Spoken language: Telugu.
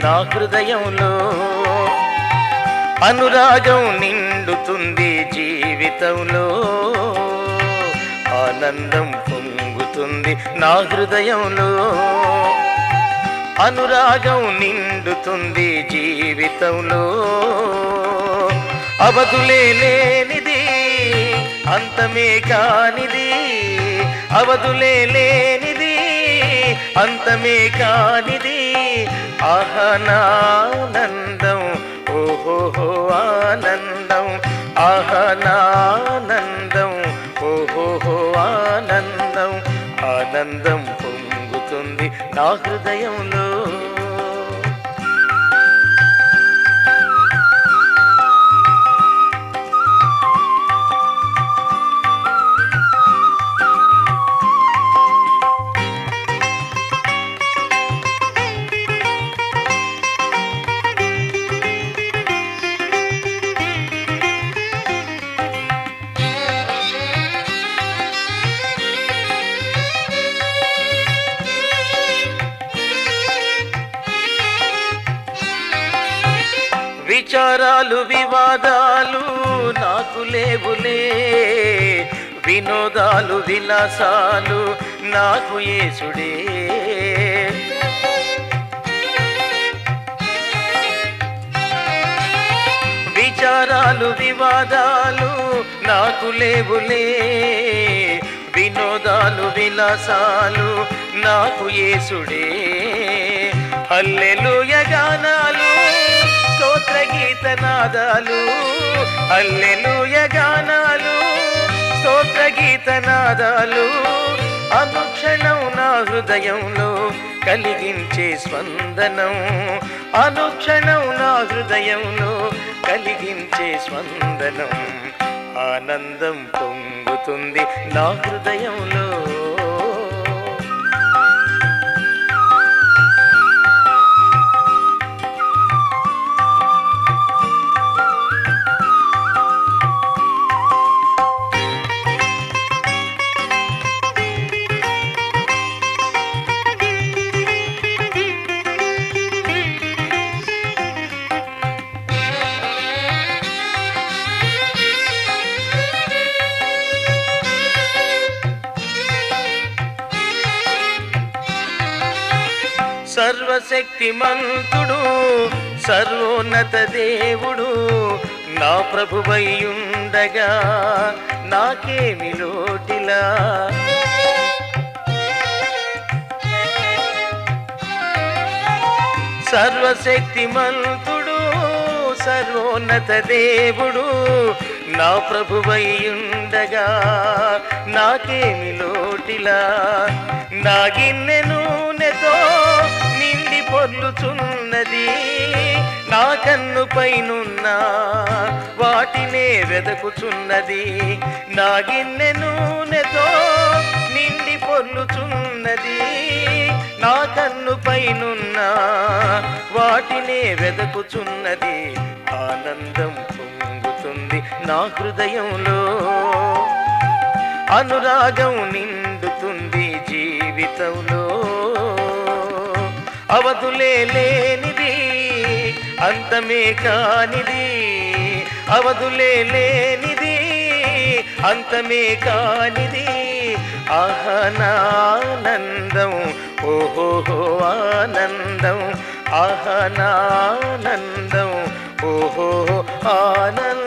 నా హృదయంలో అనురాగం నిండుతుంది జీవితంలో ఆనందం పొంగుతుంది నా హృదయంలో అనురాగం నిండుతుంది జీవితంలో అవధులే లేనిది అంతమే కానిది అవధులే లేనిది అంతమే కానిది ఆహనానందం ఓహో ఆనందం ఆహనానందం ఓహో ఆనందం ఆనందం పొంగుతుంది నా హృదయంలో విచారాలు వివాదాలు నాకు లేవులే వినోదాలు విలాసాలు నాకు యేసుడే విచారాలు వివాదాలు నాకు లేవులే వినోదాలు విలాసాలు నాకు యేసుడే హల్లెలూయ గానాలు స్తోత్ర గీతనాదాలు హల్లెలూయ గానాలు స్తోత్ర గీతనాదాలు అనుక్షణం నా హృదయంలో కలిగించే స్పందనం అనుక్షణం నా హృదయంలో కలిగించే స్పందనం ఆనందం పొంగుతుంది నా హృదయంలో సర్వశక్తిమంతుడు సర్వోన్నత దేవుడు నా ప్రభువయ్యుండగా నాకేమి లోటిలా సర్వశక్తిమంతుడు సర్వోన్నత దేవుడు నా ప్రభువయ్యుండగా నాకేమి లోటిలా నా గిన్నె నూనెతో నిండి పొర్లుచున్నది నా కన్ను పైనున్న వాటినే వెదకుచున్నది నా గిన్నె నూనెతో నిండి పొర్లుచున్నది నా కన్ను పైనున్న వాటినే వెదకుచున్నది ఆనందం పొంగుతుంది నా హృదయంలో అనురాగం నిండుతుంది జీవితంలో అవధులే లేనిది అంతమే కానిది అవధులే లేనిది అంతమే కానిది ఆహనానందం ఓహో ఆనందం ఆహనానందం ఓహో ఆనందం